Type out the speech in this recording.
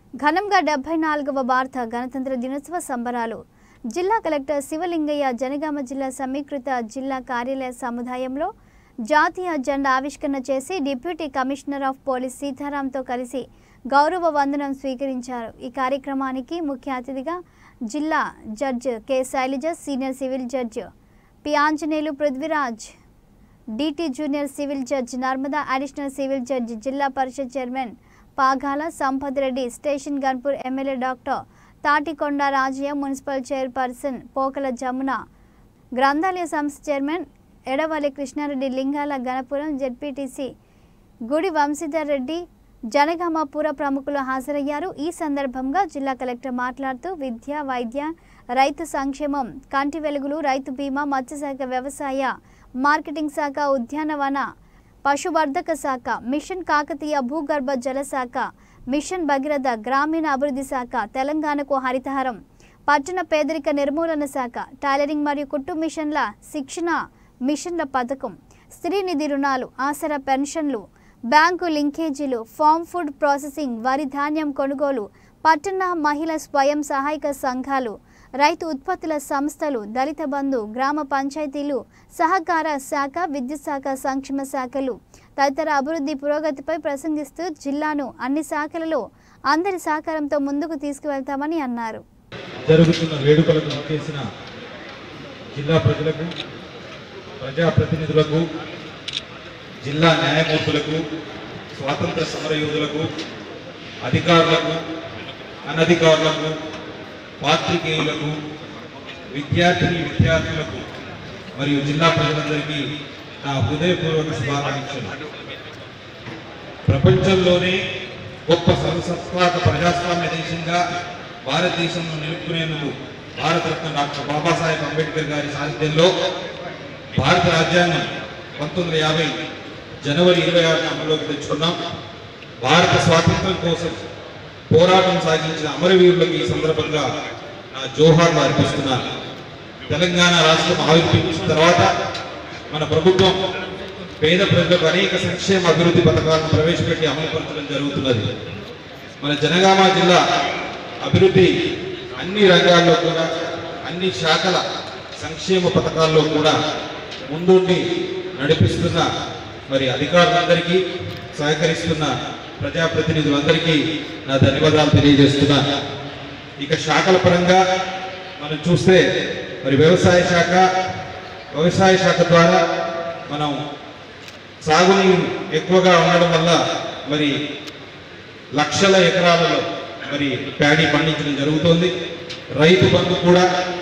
ఘనంగా డెబ్బై నాలుగవ భారత గణతంత్ర దినోత్సవ సంబరాలు జిల్లా కలెక్టర్ శివలింగయ్య జనగామ జిల్లా సమీకృత జిల్లా కార్యాలయ సముదాయంలో జాతీయ జెండా ఆవిష్కరణ చేసి డిప్యూటీ కమిషనర్ ఆఫ్ పోలీస్ సీతారాంతో కలిసి గౌరవ వందనం స్వీకరించారు ఈ కార్యక్రమానికి ముఖ్య అతిథిగా జిల్లా judge K Shailaja senior civil judge P Anjaneyulu Prithviraj DT junior civil judge Narmada additional civil judge Zilla Parishad chairman Pagala Sampath Reddy station Ghanpur MLA doctor Thatikonda Rajaiah municipal chairperson Pokala Jamuna గ్రంథాలయ సంస్థ చైర్మన్ ఎడవల్లి కృష్ణారెడ్డి లింగాల గణపురం జెడ్పీటీసీ గుడి వంశీధర్ రెడ్డి జనగామ పుర ప్రముఖులు హాజరయ్యారు ఈ సందర్భంగా జిల్లా కలెక్టర్ మాట్లాడుతూ విద్య వైద్య రైతు సంక్షేమం కంటి వెలుగులు రైతు బీమా మత్స్యశాఖ వ్యవసాయ మార్కెటింగ్ శాఖ ఉద్యానవన పశువర్ధక శాఖ మిషన్ కాకతీయ భూగర్భ జల శాఖ మిషన్ భగీరథ గ్రామీణ అభివృద్ధి శాఖ తెలంగాణకు హరితహారం పట్టణ పేదరిక నిర్మూలన శాఖ టైలరింగ్ మరియు కుట్టు మిషన్ల శిక్షణ మిషన్ల పథకం స్త్రీ నిధి రుణాలు ఆసరా పెన్షన్లు బ్యాంకు లింకేజీలు ఫామ్ ఫుడ్ ప్రాసెసింగ్ వరి ధాన్యం కొనుగోలు పట్టణ మహిళా స్వయం సహాయక సంఘాలు రైతు ఉత్పత్తుల సంస్థలు దళిత బంధు గ్రామ పంచాయతీలు సహకార శాఖ విద్యుత్ శాఖ సంక్షేమ శాఖలు తదితర అభివృద్ధి పురోగతిపై ప్రసంగిస్తూ జిల్లాను అన్ని శాఖలలో అందరి సహకారంతో ముందుకు తీసుకువెళ్తామని అన్నారు జరుగుతున్న వేడుకలకు చేసిన జిల్లా ప్రజలకు ప్రజాప్రతినిధులకు జిల్లా న్యాయమూర్తులకు స్వాతంత్ర సమరయోధులకు అధికారులకు అనధికారులకు పాత్రికేయులకు విద్యార్థిని విద్యార్థులకు మరియు జిల్లా ప్రజలందరికీ నా హృదయపూర్వక శుభాకాంక్షలు ప్రపంచంలోనే గొప్ప సర్వసత్వాక ప్రజాస్వామ్య దేశంగా భారతదేశంను నిలుపుకునేందుకు భారతరత్న డాక్టర్ బాబాసాహెబ్ అంబేద్కర్ గారి సారథ్యంలో భారత రాజ్యాంగం పంతొమ్మిది వందల యాభై జనవరి ఇరవై ఆరు అమలులోకి తెచ్చుకున్నాం భారత స్వాతంత్రం కోసం పోరాటం సాగించిన అమరవీరులకు ఈ సందర్భంగా నా జోహార్లు అర్పిస్తున్నాను తెలంగాణ రాష్ట్రం ఆవిర్భవించిన తర్వాత మన ప్రభుత్వం పేద ప్రజలకు అనేక సంక్షేమ అభివృద్ధి పథకాలను ప్రవేశపెట్టి అమలుపరచడం జరుగుతున్నది మన జనగామ జిల్లా అభివృద్ధి అన్ని రంగాల్లో కూడా అన్ని శాఖల సంక్షేమ పథకాల్లో కూడా ముందుండి నడిపిస్తున్న మరి అధికారులందరికీ సహకరిస్తున్న ప్రజాప్రతినిధులందరికీ నా ధన్యవాదాలు తెలియజేస్తున్నా ఇక శాఖల పరంగా మనం చూస్తే మరి వ్యవసాయ శాఖ వ్యవసాయ శాఖ ద్వారా మనం సాగునీరు ఎక్కువగా ఉండడం వల్ల మరి లక్షల ఎకరాలలో మరి ప్యాడీ పండించడం జరుగుతోంది రైతు బంధు కూడా